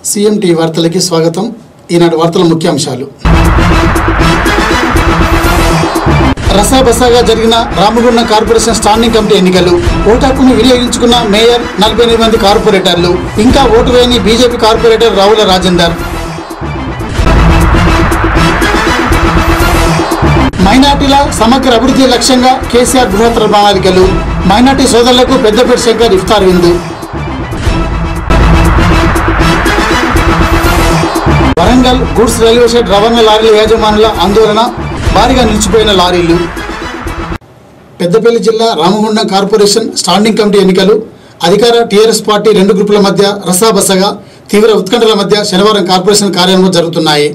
CMT వార్తలకి స్వాగతం ఈనాటి వార్తల ముఖ్యాంశాలు రసాబసాగా జరిగిన రామగుండం కార్పొరేషన్ స్టాండింగ్ కమిటీ ఎన్నికలు ఓటు హక్కును వినియోగించుకున్న మేయర్ నలభై ఎనిమిది మంది కార్పొరేటర్లు ఇంకా ఓటు వేయని బీజేపీ కార్పొరేటర్ రావుల రాజేందర్ మైనార్టీల సమగ్ర అభివృద్ధి లక్ష్యంగా కేసీఆర్ బృహత్తర ప్రణాళికలు మైనార్టీ సోదరులకు పెద్దపేట శంకర్ ఇఫ్తార్ విందు వరంగల్ గూడ్స్ రైల్వే షెడ్ రవాణా లారీల యాజమానుల ఆందోళన భారీగా నిలిచిపోయిన లారీలు పెద్దపల్లి జిల్లా రామగుండం కార్పొరేషన్ స్టాండింగ్ కమిటీ ఎన్నికలు అధికార టీఆర్ఎస్ పార్టీ రెండు గ్రూపుల మధ్య రసాబసగా తీవ్ర ఉత్కంఠల మధ్య శనివారం కార్పొరేషన్ కార్యాలయంలో జరుగుతున్నాయి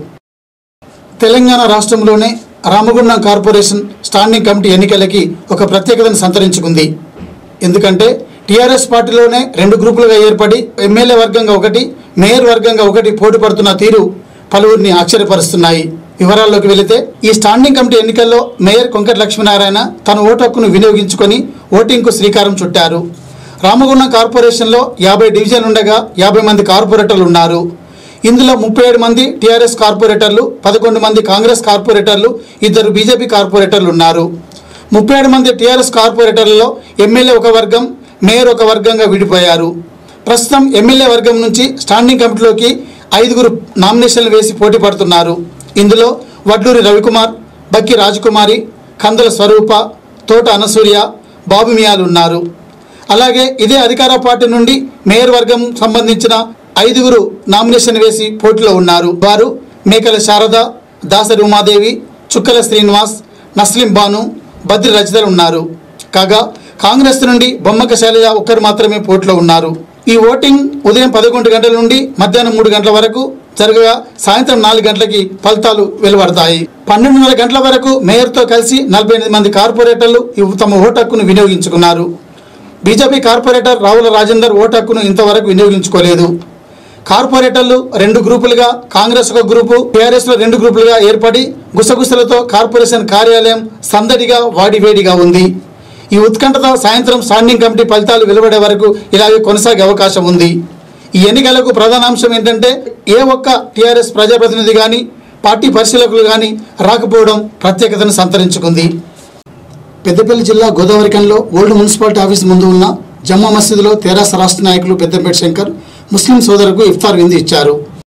తెలంగాణ రాష్ట్రంలోనే రామగుండం కార్పొరేషన్ స్టాండింగ్ కమిటీ ఎన్నికలకి ఒక ప్రత్యేకతను సంతరించుకుంది ఎందుకంటే టీఆర్ఎస్ పార్టీలోనే రెండు గ్రూపులుగా ఏర్పడి ఎమ్మెల్యే వర్గంగా ఒకటి మేయర్ వర్గంగా ఒకటి పోటీ పడుతున్న తీరు పలువురిని ఆశ్చర్యపరుస్తున్నాయి వివరాల్లోకి వెళితే ఈ స్టాండింగ్ కమిటీ ఎన్నికల్లో మేయర్ కొంకటి లక్ష్మీనారాయణ తన ఓటు హక్కును వినియోగించుకొని ఓటింగ్కు శ్రీకారం చుట్టారు రామగుండం కార్పొరేషన్లో యాభై డివిజన్ ఉండగా యాభై మంది కార్పొరేటర్లు ఉన్నారు ఇందులో ముప్పై ఏడు మంది టీఆర్ఎస్ కార్పొరేటర్లు పదకొండు మంది కాంగ్రెస్ కార్పొరేటర్లు ఇద్దరు బీజేపీ కార్పొరేటర్లు ఉన్నారు ముప్పై ఏడు మంది టీఆర్ఎస్ కార్పొరేటర్లలో ఎమ్మెల్యే ఒక వర్గం మేయర్ ఒక వర్గంగా విడిపోయారు ప్రస్తుతం ఎమ్మెల్యే వర్గం నుంచి స్టాండింగ్ కమిటీలోకి ఐదుగురు నామినేషన్లు వేసి పోటీ పడుతున్నారు ఇందులో వడ్లూరి రవికుమార్ బక్కి రాజకుమారి కందుల స్వరూప తోట అనసూయ బాబు మియాలు ఉన్నారు అలాగే ఇదే అధికార పార్టీ నుండి మేయర్ వర్గం సంబంధించిన ఐదుగురు నామినేషన్ వేసి పోటీలో ఉన్నారు వారు మేకల శారద దాసరి ఉమాదేవి చుక్కల శ్రీనివాస్ నస్లిం బాను బద్రి రజితలు ఉన్నారు కాగా కాంగ్రెస్ నుండి బొమ్మక శైలజ ఒక్కరు మాత్రమే పోటీలో ఉన్నారు ఈ ఓటింగ్ ఉదయం పదకొండు గంటల నుండి మధ్యాహ్నం మూడు గంటల వరకు జరగగా సాయంత్రం నాలుగు గంటలకి ఫలితాలు వెలువడతాయి పన్నెండున్నర గంటల వరకు మేయర్తో కలిసి నలభై ఎనిమిది మంది కార్పొరేటర్లు ఈ తమ ఓటు హక్కును వినియోగించుకున్నారు బీజేపీ కార్పొరేటర్ రావుల రాజేందర్ ఓటు హక్కును ఇంతవరకు వినియోగించుకోలేదు కార్పొరేటర్లు రెండు గ్రూపులుగా కాంగ్రెస్ ఒక గ్రూపు టీఆర్ఎస్ లో రెండు గ్రూపులుగా ఏర్పడి గుసగుసలతో కార్పొరేషన్ కార్యాలయం సందడిగా వాడివేడిగా ఉంది ఈ ఉత్కంఠతో సాయంత్రం స్టాండింగ్ కమిటీ ఫలితాలు వెలువడే వరకు ఇలాగే కొనసాగే అవకాశం ఉంది ఈ ఎన్నికలకు ప్రధానాంశం ఏంటంటే ఏ ఒక్క టీఆర్ఎస్ ప్రజాప్రతినిధి కానీ పార్టీ పరిశీలకులు కానీ రాకపోవడం ప్రత్యేకతను సంతరించుకుంది పెద్దపల్లి జిల్లా గోదావరికంలో ఓల్డ్ మున్సిపాలిటీ ఆఫీస్ ముందు ఉన్న జమ్మా మసీదులో తెరాస రాష్ట్ర నాయకులు పెద్దపేట శంకర్ ముస్లిం సోదరుకు ఇఫ్తార్ విందు ఇచ్చారు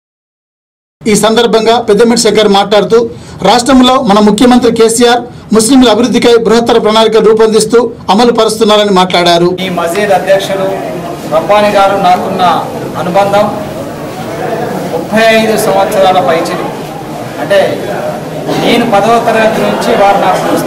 ఈ సందర్భంగా పెద్దమెటి శంకర్ మాట్లాడుతూ రాష్ట్రంలో మన ముఖ్యమంత్రి కేసీఆర్ ముస్లింల అభివృద్ధికై బృహత్తర ప్రణాళిక రూపొందిస్తూ అమలు పరుస్తున్నారని మాట్లాడారు ఈ మసీద్ అధ్యక్షులు రబ్బాని గారు నాకున్న అనుబంధం ముప్పై ఐదు సంవత్సరాల పైచిలు అంటే నేను పదవ తరగతి నుంచి వారు నాకు దోస్తు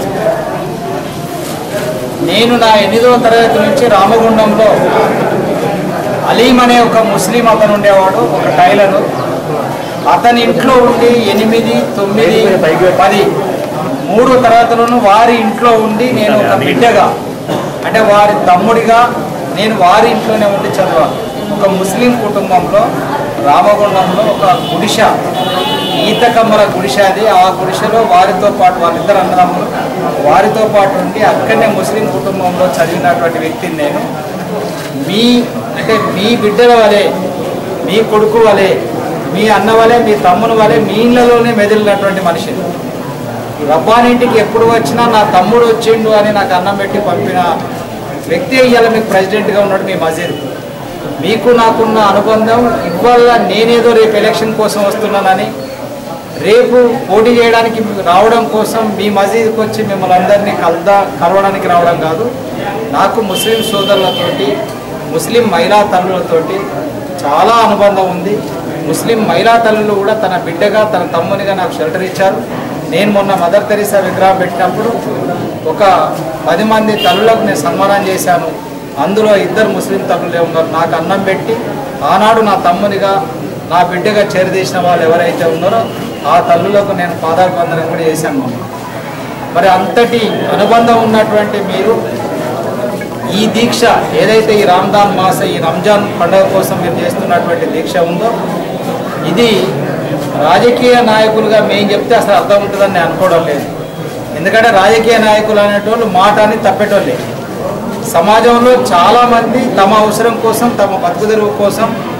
నేను నా ఎనిమిదవ తరగతి నుంచి రామగుండంలో అలీం అనే ఒక ముస్లిం అతను ఉండేవాడు ఒక టైలరు అతని ఇంట్లో ఉండి ఎనిమిది తొమ్మిది పది మూడు తరగతులను వారి ఇంట్లో ఉండి నేను ఒక బిడ్డగా అంటే వారి తమ్ముడిగా నేను వారి ఇంట్లోనే ఉండి చదివాను ఒక ముస్లిం కుటుంబంలో రామగుండంలో ఒక గుడిస ఈతకమ్మల గుడిసె అది ఆ గుడిసెలో వారితో పాటు వాళ్ళిద్దరు అన్నదమ్ములు వారితో పాటు ఉండి అక్కడనే ముస్లిం కుటుంబంలో చదివినటువంటి వ్యక్తిని నేను మీ అంటే మీ బిడ్డల వలె మీ కొడుకు వలె మీ అన్న వలె మీ తమ్ముని వలె మీ ఇళ్ళలోనే మెదిలినటువంటి మనిషి రబ్బానింటికి ఎప్పుడు వచ్చినా నా తమ్ముడు వచ్చిండు అని నాకు అన్నం పెట్టి పంపిన వ్యక్తి ఇవాళ మీకు ప్రెసిడెంట్గా ఉన్నాడు మీ మజీద్ మీకు నాకున్న అనుబంధం ఇవాళ నేనేదో రేపు ఎలక్షన్ కోసం వస్తున్నానని రేపు పోటీ చేయడానికి రావడం కోసం మీ మసీదుకి వచ్చి మిమ్మల్ని అందరినీ కలదా కలవడానికి రావడం కాదు నాకు ముస్లిం సోదరులతోటి ముస్లిం మహిళా తల్లులతోటి చాలా అనుబంధం ఉంది ముస్లిం మహిళా తల్లులు కూడా తన బిడ్డగా తన తమ్మునిగా నాకు షెల్టర్ ఇచ్చారు నేను మొన్న మదర్ తెరీసా విగ్రహం పెట్టినప్పుడు ఒక పది మంది తల్లులకు నేను సన్మానం చేశాను అందులో ఇద్దరు ముస్లిం తల్లులే ఉన్నారు నాకు అన్నం పెట్టి ఆనాడు నా తమ్మునిగా నా బిడ్డగా చేరదీసిన వాళ్ళు ఎవరైతే ఉన్నారో ఆ తల్లులకు నేను పాదాభివందనం కూడా చేశాను మొన్న. మరి అంతటి అనుబంధం ఉన్నటువంటి మీరు ఈ దీక్ష ఏదైతే ఈ రామ్దాన్ మాస ఈ రంజాన్ పండుగ కోసం మీరు చేస్తున్నటువంటి దీక్ష ఉందో ఇది రాజకీయ నాయకులుగా మేము చెప్తే అసలు అర్థం ఉంటుందని నేను అనుకోవడం లేదు ఎందుకంటే రాజకీయ నాయకులు అనేటోళ్ళు మాట అని తప్పేటోళ్ళే సమాజంలో చాలామంది తమ అవసరం కోసం తమ బతుకుదెరువు కోసం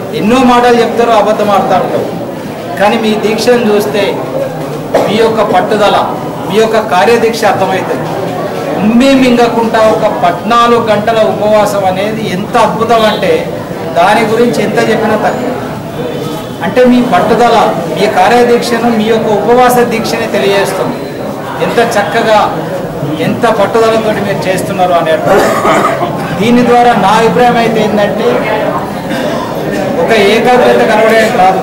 ఎన్నో మాటలు చెప్తారు అబద్ధం ఆడుతూ ఉంటారు కానీ మీ దీక్షను చూస్తే మీ యొక్క పట్టుదల మీ యొక్క కార్యదీక్ష అర్థమవుతుంది ఉమ్మి మింగకుండా ఒక పద్నాలుగు గంటల ఉపవాసం అనేది ఎంత అద్భుతం అంటే దాని గురించి ఎంత చెప్పినా తక్కువ అంటే మీ పట్టుదల మీ కార్యదీక్షను మీ యొక్క ఉపవాస దీక్షని తెలియజేస్తుంది ఎంత చక్కగా ఎంత పట్టుదలతో మీరు చేస్తున్నారు అనేటువంటి దీని ద్వారా నా అభిప్రాయం అయితే ఏంటంటే ఒక ఏకాగ్రత కనబడేది కాదు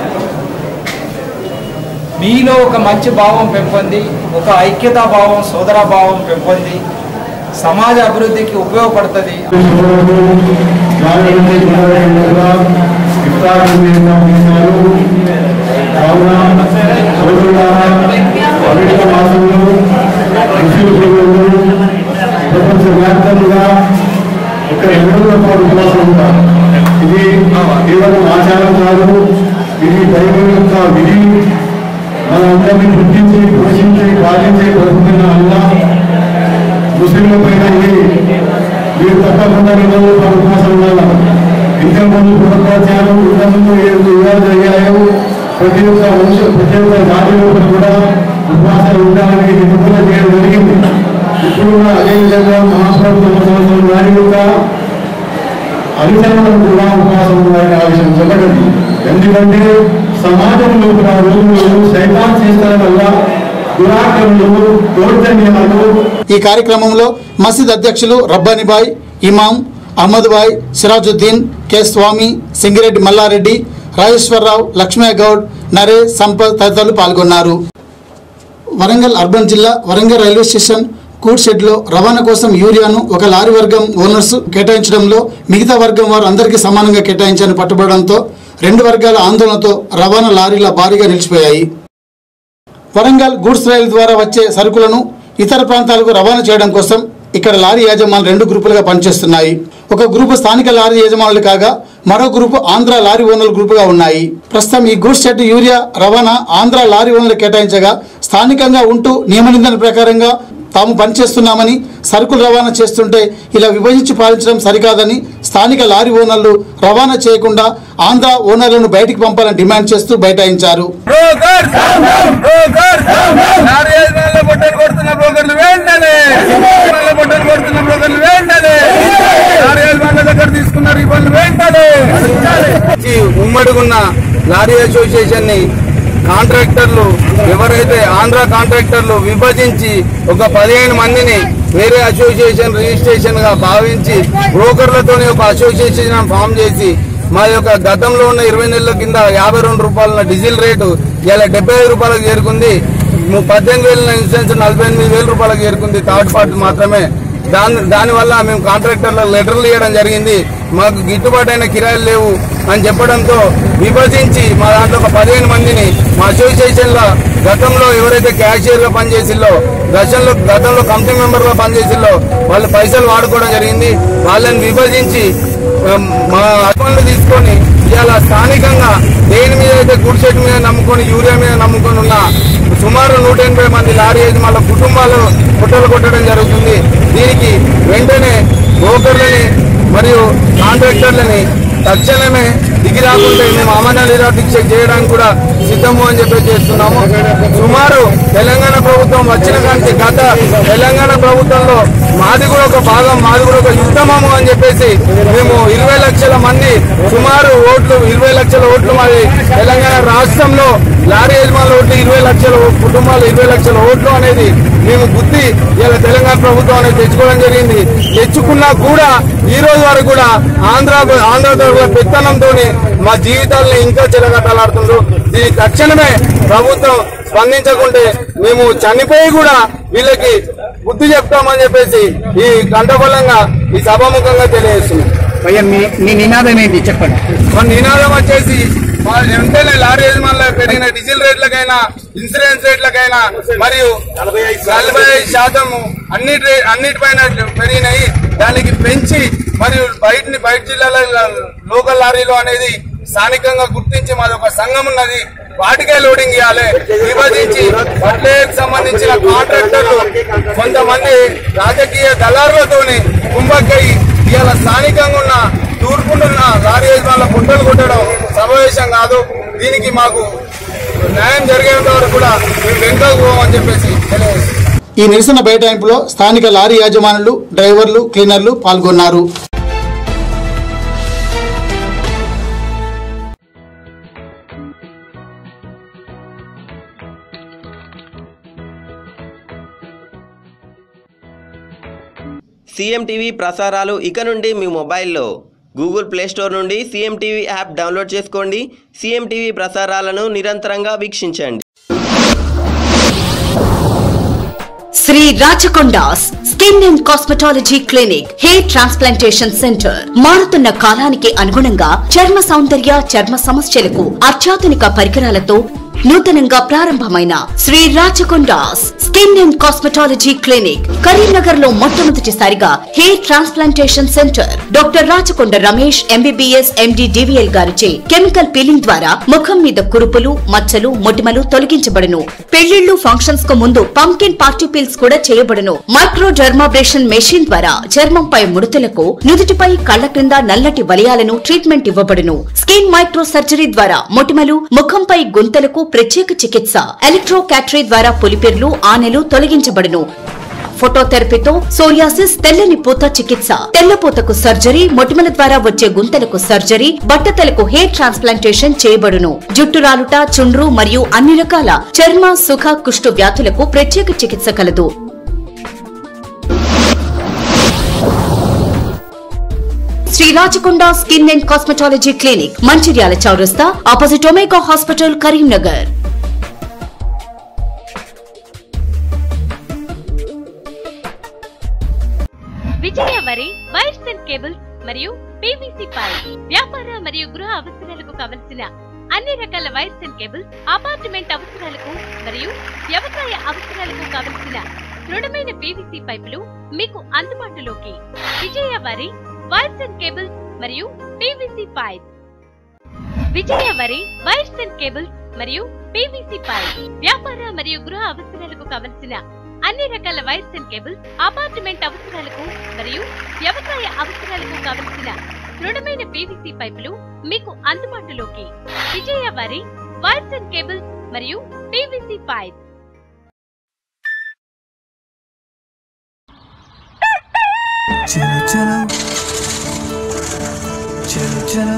మీలో ఒక మంచి భావం పెంపొంది ఒక ఐక్యతా భావం సోదర భావం పెంపొంది సమాజ అభివృద్ధికి ఉపయోగపడుతుంది ప్రపంచవ్యాప్తంగా ఒక ఎన్నో రకాల ఉపవాసం ఉంటారు ఇది కేవలం ఆచారం కాదు ఇది దైవం యొక్క విధి మనందరినీ గుర్తించి పోషించి పాలించి బతుకుతున్న అల్లా ముస్లింల పైన ఇది మీరు తప్పకుండా రెండు రోజుల ఉపవాసం ఉండాలి ఇంతకుముందు పునరుద్ధాచారం ఇంతకుముందు ఏడు యుగాలు జరిగాయో ప్రతి ఒక్క వంశ ప్రతి ఒక్క జాతి లోపల కూడా ఉపవాసాలు ఉండాలని నిపుణులు చేయడం జరిగింది ఇప్పుడు కూడా అదేవిధంగా మహాప్రభు వారి యొక్క అనుచరులను కూడా ఉపవాసం ఉండాలని ఆ విషయం చెప్పకండి ఎందుకంటే సమాజంలో కూడా రోజులు సైతాన్ చేస్తాల వల్ల దురాక్రమణలు దౌర్జన్యాలు ఈ కార్యక్రమంలో మసీద్ అధ్యక్షులు రబ్బానిబాయ్ ఇమాం అహ్మద్బాయ్ సిరాజుద్దీన్ కె స్వామి సింగిరెడ్డి మల్లారెడ్డి రాజేశ్వరరావు లక్ష్మయ్య గౌడ్ నరేష్ సంపత్ తదితరులు పాల్గొన్నారు వరంగల్ అర్బన్ జిల్లా వరంగల్ రైల్వే స్టేషన్ కూడ్ షెడ్లో రవాణా కోసం యూరియాను ఒక లారీ వర్గం ఓనర్స్ కేటాయించడంలో మిగతా వర్గం వారు అందరికీ సమానంగా కేటాయించాలని పట్టుబడడంతో రెండు వర్గాల ఆందోళనతో రవాణా లారీల భారీగా నిలిచిపోయాయి వరంగల్ గూడ్స్ రైలు ద్వారా వచ్చే సరుకులను ఇతర ప్రాంతాలకు రవాణా చేయడం కోసం ఇక్కడ లారీ యాజమానులు రెండు గ్రూపులుగా పనిచేస్తున్నాయి ఒక గ్రూపు స్థానిక లారీ యజమానులు కాగా మరో గ్రూపు ఆంధ్ర లారీ ఓనర్ల గ్రూపుగా ఉన్నాయి ప్రస్తుతం ఈ గూడ్స్ షెడ్ యూరియా రవాణా ఆంధ్ర లారీ ఓనర్లు కేటాయించగా స్థానికంగా ఉంటూ నియమ నిబంధనల ప్రకారంగా తాము పనిచేస్తున్నామని సరుకులు రవాణా చేస్తుంటే ఇలా విభజించి పాలించడం సరికాదని స్థానిక లారీ ఓనర్లు రవాణా చేయకుండా ఆంధ్ర ఓనర్లను బయటికి పంపాలని డిమాండ్ చేస్తూ బైఠాయించారు బ్రోకర్ బ్రోకర్ లారీ యజమానుల బొట్టలు కొడుతున్న బ్రోకర్లు వెంటనే యజమానుల బొట్టలు కొడుతున్న బ్రోకర్లు వెంటనే లారీ యజమానుల దగ్గర తీసుకున్న రిబన్లు వెంటనే ఈ ఉమ్మడిగున్న లారీ అసోసియేషన్ ని కాంట్రాక్టర్లు ఎవరైతే ఆంధ్ర కాంట్రాక్టర్లు విభజించి ఒక పదిహేను మందిని వేరే అసోసియేషన్ రిజిస్ట్రేషన్ గా భావించి బ్రోకర్లతోని ఒక అసోసియేషన్ ఫామ్ చేసి మా యొక్క గతంలో ఉన్న ఇరవై నెలల కింద యాభై రెండు రూపాయల డీజిల్ రేటు ఇలా డెబ్బై ఐదు రూపాయలకు చేరుకుంది ము- పద్దెనిమిది వేల ఇన్సూరెన్స్ నలభై ఎనిమిది వేల రూపాయలకు చేరుకుంది థర్డ్ పార్టీ మాత్రమే దాని దానివల్ల మేము కాంట్రాక్టర్లకు లెటర్లు ఇవ్వడం జరిగింది మాకు గిట్టుబాటు అయిన కిరాయిలు లేవు అని చెప్పడంతో విభజించి మా దాంట్లో ఒక పదిహేను మందిని మా అసోసియేషన్ లో గతంలో ఎవరైతే క్యాషియర్ గా పనిచేసిల్లో గతంలో గతంలో కమిటీ మెంబర్ గా పనిచేసిల్లో వాళ్ళు పైసలు వాడుకోవడం జరిగింది వాళ్ళని విభజించి ఉమ్, మా అకౌంట్లు తీసుకొని ఇలా స్థానికంగా దేని మీద అయితే గుడ్ షెడ్ మీద నమ్ముకొని యూరియా మీద నమ్ముకొని ఉన్న సుమారు నూట ఎనభై మంది లారీ యజమానుల కుటుంబాలు పుట్టలు కొట్టడం జరుగుతుంది దీనికి వెంటనే బ్రోకర్లని మరియు కాంట్రాక్టర్లని తక్షణమే దిగి రాకుంటే మేము అమరణ నిరాదీక్ష చేయడానికి కూడా సిద్ధము అని చెప్పి చేస్తున్నాము సుమారు తెలంగాణ ప్రభుత్వం వచ్చిన కాంతి గత తెలంగాణ ప్రభుత్వంలో మాది కూడా ఒక భాగం మాది కూడా ఒక యుద్ధమము అని చెప్పేసి మేము ఇరవై లక్షల మంది సుమారు ఓట్లు ఇరవై లక్షల ఓట్లు మాది తెలంగాణ రాష్ట్రంలో లారీ యజమానుల ఓట్లు ఇరవై లక్షల కుటుంబాలు ఇరవై లక్షల ఓట్లు అనేది మేము బుద్ధి ఇలా తెలంగాణ ప్రభుత్వం అనేది తెచ్చుకోవడం జరిగింది తెచ్చుకున్నా కూడా ఈ రోజు వరకు కూడా ఆంధ్ర ఆంధ్ర పెత్తనంతో మా జీవితాలను ఇంకా చెలగట్టాలాడుతుండ్రు దీని తక్షణమే ప్రభుత్వం స్పందించకుంటే మేము చనిపోయి కూడా వీళ్ళకి బుద్ధి చెప్తామని చెప్పేసి ఈ గంటబలంగా ఈ సభాముఖంగా తెలియజేస్తున్నాం భయ్య మీ మీ నినాదం ఏంటి చెప్పండి మన నినాదం వచ్చేసి మా వెంటనే లారీ యజమానుల పెరిగిన డీజిల్ రేట్లకైనా ఇన్సూరెన్స్ రేట్లకైనా మరియు నలభై ఐదు శాతం అన్ని రే- అన్నిటిపైన పెరిగినాయి దానికి పెంచి మరియు బయటని బయట జిల్లాల లోకల్ లారీలు అనేది స్థానికంగా గుర్తించి మాది ఒక సంఘం ఉన్నది వాటికే లోడింగ్ ఇవ్వాలి విభజించి వడ్లేకి సంబంధించిన కాంట్రాక్టర్లు కొంతమంది రాజకీయ దళారులతోని కుంభక్కై ఇవాళ స్థానికంగా ఉన్న దూరుకుంటున్న లారీ యజమానుల గుంటలు కొట్టడం సమావేశం కాదు దీనికి మాకు న్యాయం జరిగేంత వరకు కూడా మేము వెనుకకు పోమని చెప్పేసి తెలియజేస్తున్నాం ఈ నిరసన బైఠాయింపులో స్థానిక లారీ యాజమానులు డ్రైవర్లు క్లీనర్లు పాల్గొన్నారు సీఎం టీవీ ప్రసారాలు ఇక నుండి మీ మొబైల్లో గూగుల్ ప్లే స్టోర్ నుండి సీఎం టీవీ యాప్ డౌన్లోడ్ చేసుకోండి సీఎం టీవీ ప్రసారాలను నిరంతరంగా వీక్షించండి Sri Rachakonda's skin and cosmetology clinic hair transplantation centre మారుతున్న కాలానికి అనుగుణంగా చర్మ సౌందర్య చర్మ సమస్యలకు అత్యాధునిక పరికరాలతో నూతనంగా ప్రారంభమైన Sri Rachakonda's skin and cosmetology clinic Karimnagar లో మొట్టమొదటిసారిగా hair transplantation centre doctor Rachakonda Ramesh MBBS MD DVL గారిచే కెమికల్ పీలింగ్ ద్వారా ముఖం మీద కురుపులు మచ్చలు మొటిమలు తొలగించబడును పెళ్లిళ్లు ఫంక్షన్స్ కు ముందు పంకిన్ పార్టీ పీల్స్ కూడా చేయబడును మైక్రో డర్మాబ్రేషన్ మెషిన్ ద్వారా చర్మంపై ముడతలకు నుదుటిపై కళ్ల క్రింద నల్లటి వలయాలను ట్రీట్మెంట్ ఇవ్వబడును స్కిన్ మైక్రో సర్జరీ ద్వారా మొటిమలు ముఖంపై గుంతలకు ప్రత్యేక చికిత్స ఎలక్ట్రో క్యాటరీ ద్వారా పులిపిర్లు ఆనెలు తొలగించబడును ఫోటోథెరపీతో సోరియాసిస్ తెల్లని పూత చికిత్స తెల్లపూతకు సర్జరీ మొటిమల ద్వారా వచ్చే గుంతలకు సర్జరీ బట్టతలకు హెయిర్ ట్రాన్స్ప్లాంటేషన్ చేయబడును జుట్టు రాలుట చుండ్రు మరియు అన్ని రకాల చర్మ సుఖ కుష్టు వ్యాధులకు ప్రత్యేక చికిత్స కలదు Sri Rachakonda skin and cosmetology clinic Mancherial చౌరస్తా opposite Omega hospital Karimnagar Vijaya వరి వైర్స్ అండ్ కేబుల్స్ మరియు పీవీసీ పైప్ వ్యాపార మరియు గృహ అవసరాలకు కావలసిన అన్ని రకాల వైర్స్ అండ్ కేబుల్స్ అపార్ట్మెంట్ అవసరాలకు మరియు వ్యవసాయ అవసరాలకు కావలసిన దృఢమైన పీవీసీ పైపులు మీకు అందుబాటులోకి విజయ వరి వైర్స్ అండ్ కేబుల్స్ మరియు పీవీసీ పైప్ విజయ వరి వైర్స్ అండ్ కేబుల్స్ మరియు పీవీసీ పైప్ వ్యాపార మరియు గృహ అవసరాలకు కావలసిన అన్ని రకాల వైర్స్ అండ్ కేబుల్స్ అపార్ట్మెంట్ అవసరాలకు మరియు వ్యవసాయ అవసరాలకు కావలసిన దృఢమైన పీవీసీ పైపులు మీకు అందుబాటులోకి విజయ వరి వైర్స్ అండ్ కేబుల్స్ మరియు పీవీసీ పైప్ చలో చలో చలో చలో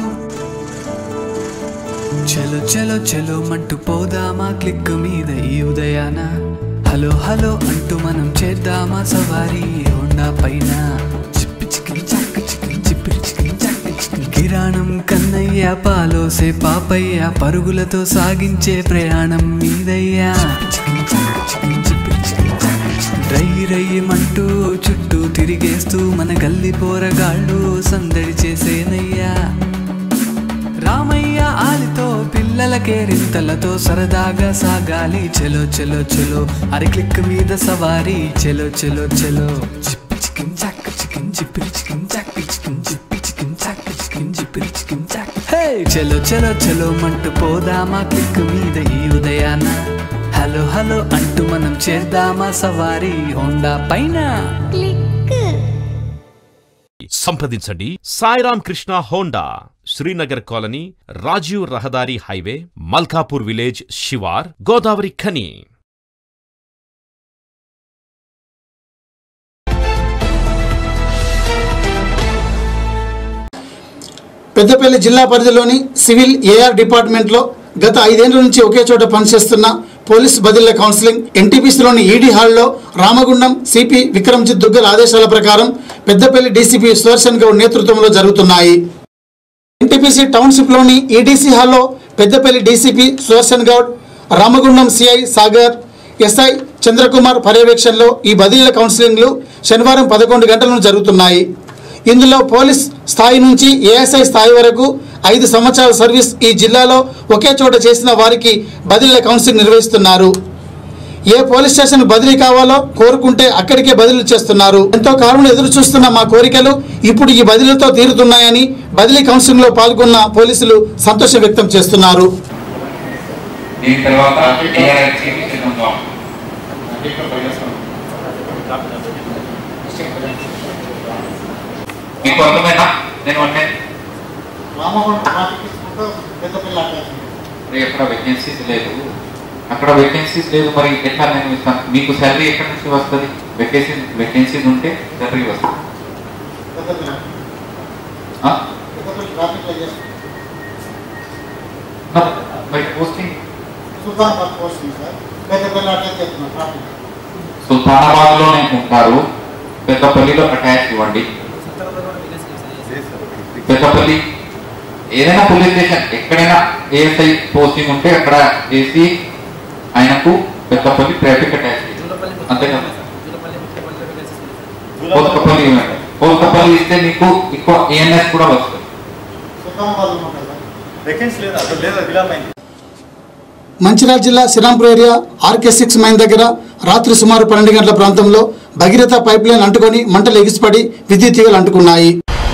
చలో చలో చలో మంటూ పోదామా క్లిక్ మీద ఈ ఉదయాన హలో హలో అంటూ మనం చేద్దామా సవారీ హోండా పైన చిప్పి చికిన్ చక్క చికిన్ చిప్పిరి చికిన్ చక్క చికిన్ కిరాణం కన్నయ్య పాలోసే పాపయ్య పరుగులతో సాగించే ప్రయాణం మీదయ్యా చికిన్ చక్క చికిన్ చిప్పిరి చికిన్ చక్క చికిన్ రై రయ్యమంటూ చుట్టూ తిరిగేస్తూ మన గల్లి పోరగాళ్ళు సందడి చేసేనయ్యా రామయ్య ఆలితో పిల్లలకే రింతలతో సరదాగా సాగాలి చెలో చెలో చెలో అరి క్లిక్ మీద సవారీ చెలో చెలో చెలో చిప్పి చికిన్ చాక్ చికిన్ చిప్పిరి చికిన్ చాక్ చికిన్ చిప్పి చికిన్ చాక్ చికిన్ చిప్పిరి చికిన్ చాక్ హే చెలో చెలో చెలో మంటూ పోదామా క్లిక్ మీద ఈ ఉదయాన హలో హలో అంటూ మనం చేద్దామా సవారీ హోండా పైన సంప్రదించండి సాయిరామ్ కృష్ణ హోండా శ్రీనగర్ కాలనీ రాజీవ్ రహదారి హైవే మల్కాపూర్ విలేజ్ శివార్ గోదావరి ఖని పెద్దపల్లి జిల్లా పరిధిలోని సివిల్ ఏఆర్ డిపార్ట్మెంట్లో గత ఐదేళ్ల నుంచి ఒకే చోట పనిచేస్తున్న పోలీస్ బదిలీల కౌన్సిలింగ్ ఎన్టీపీసీలోని ఈడీ హాల్లో రామగుండం సిపి విక్రమ్జిత్ దుగ్గల్ ఆదేశాల ప్రకారం పెద్దపల్లి డీసీపీ సుదర్శన్ గౌడ్ నేతృత్వంలో జరుగుతున్నాయి ఎన్టీపీసీ టౌన్షిప్లోని ఈడీసీ హాల్లో Peddapalli DCP Sudarshan Goud Ramagundam CI Sagar SI Chandrakumar పర్యవేక్షణలో ఈ బదిలీల కౌన్సిలింగ్లు శనివారం పదకొండు గంటలను జరుగుతున్నాయి ఇందులో పోలీస్ స్థాయి నుంచి ఏఎస్ఐ స్థాయి వరకు ఐదు సంవత్సరాల సర్వీస్ ఈ జిల్లాలో ఒకే చోట చేసిన వారికి బదిలీల కౌన్సిలింగ్ నిర్వహిస్తున్నారు ఏ పోలీస్ స్టేషన్ బదిలీ కావాలో కోరుకుంటే అక్కడికే బదిలీ చేస్తున్నారు ఎంతో కాలం ఎదురు చూస్తున్న మా కోరికలు ఇప్పుడు ఈ బదిలీతో తీరుతున్నాయని బదిలీ కౌన్సిలింగ్ లో పాల్గొన్న పోలీసులు సంతోషం వ్యక్తం చేస్తున్నారు దీని తర్వాత టీఆర్ఎస్కి సిద్ధం మీకు అర్థమైనా నేను అంటే రామగుండం ట్రాఫిక్ తీసుకుంటూ పెద్దపల్లి అటాచ్మెంట్ మరి ఎక్కడ వేకెన్సీస్ లేదు అక్కడ వేకెన్సీస్ లేదు మరి ఎట్లా నేను ఇస్తాను మీకు శాలరీ ఎక్కడి నుంచి వస్తుంది వేకెన్సీ వేకెన్సీస్ ఉంటే శాలరీ వస్తుంది పెద్దపల్లి ఆ? పెద్దపల్లి ట్రాఫిక్లో చేస్తాం మరి- మరి posting Sultanabad posting sir Peddapalli attach చేస్తున్నాం ట్రాఫిక్ సుల్తానాబాద్లోనే ఉంటారు పెద్దపల్లిలో అటాచ్ ఇవ్వండి పెద్దపల్లి ఏదైనా పోలీస్ స్టేషన్ ఎక్కడైనా ఏఎస్ఐ పోస్టింగ్ ఉంటే అక్కడ చేసి ఆయనకు పెద్దపల్లి ట్రాఫిక్ అటాచ్ అంతే కదా కోతకపల్లి ఇవ్వండి కోతకపల్లి ఇస్తే మీకు ఎక్కువ ఏఎన్ఎస్ కూడా వస్తుంది సుల్తానాబాద్లో ఉంటుంది సార్ వేకెన్సీ లేదు అక్కడ లేదు విలామైంది మంచిర్యాల జిల్లా Srirampur area RK six mine దగ్గర రాత్రి సుమారు పన్నెండు గంటల ప్రాంతంలో భగీరథ పైప్ లైన్ అంటుకొని మంటలు ఎగిసిపడి విద్యుత్ తీగలు అంటుకున్నాయి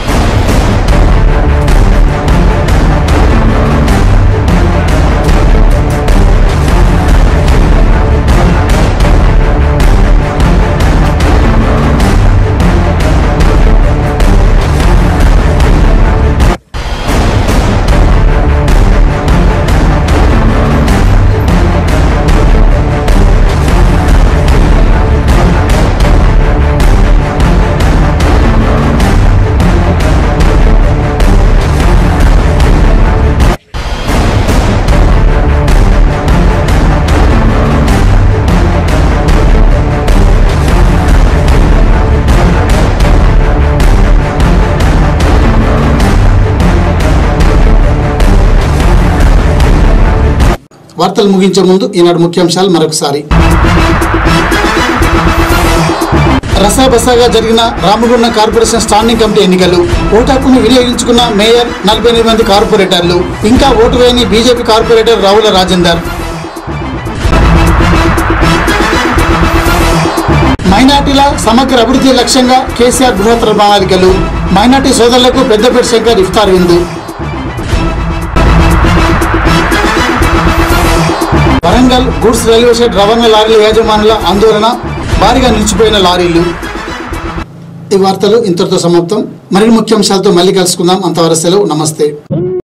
వార్తలు ముగించే ముందు ఈనాడు ముఖ్యాంశాలు మరొకసారి రసాబసాగా జరిగిన రామగుండం కార్పొరేషన్ స్టాండింగ్ కమిటీ ఎన్నికలు ఓటు హక్కును వినియోగించుకున్న మేయర్ నలభై ఎనిమిది మంది కార్పొరేటర్లు ఇంకా ఓటు వేయని బీజేపీ కార్పొరేటర్ రావుల రాజేందర్ మైనార్టీల సమగ్ర అభివృద్ధి లక్ష్యంగా కేసీఆర్ బృహత్తర ప్రణాళికలు మైనార్టీ సోదరులకు పెద్దపేట శంకర్ ఇఫ్తార్ విందు వరంగల్ గూడ్స్ రైల్వే షెడ్ రవాణా లారీల యాజమానుల ఆందోళన భారీగా నిలిచిపోయిన లారీలు ఈ వార్తలు ఇంతటితో సమాప్తం మరిన్ని ముఖ్యాంశాలతో మళ్ళీ కలుసుకుందాం అంతవరకు సెలవు నమస్తే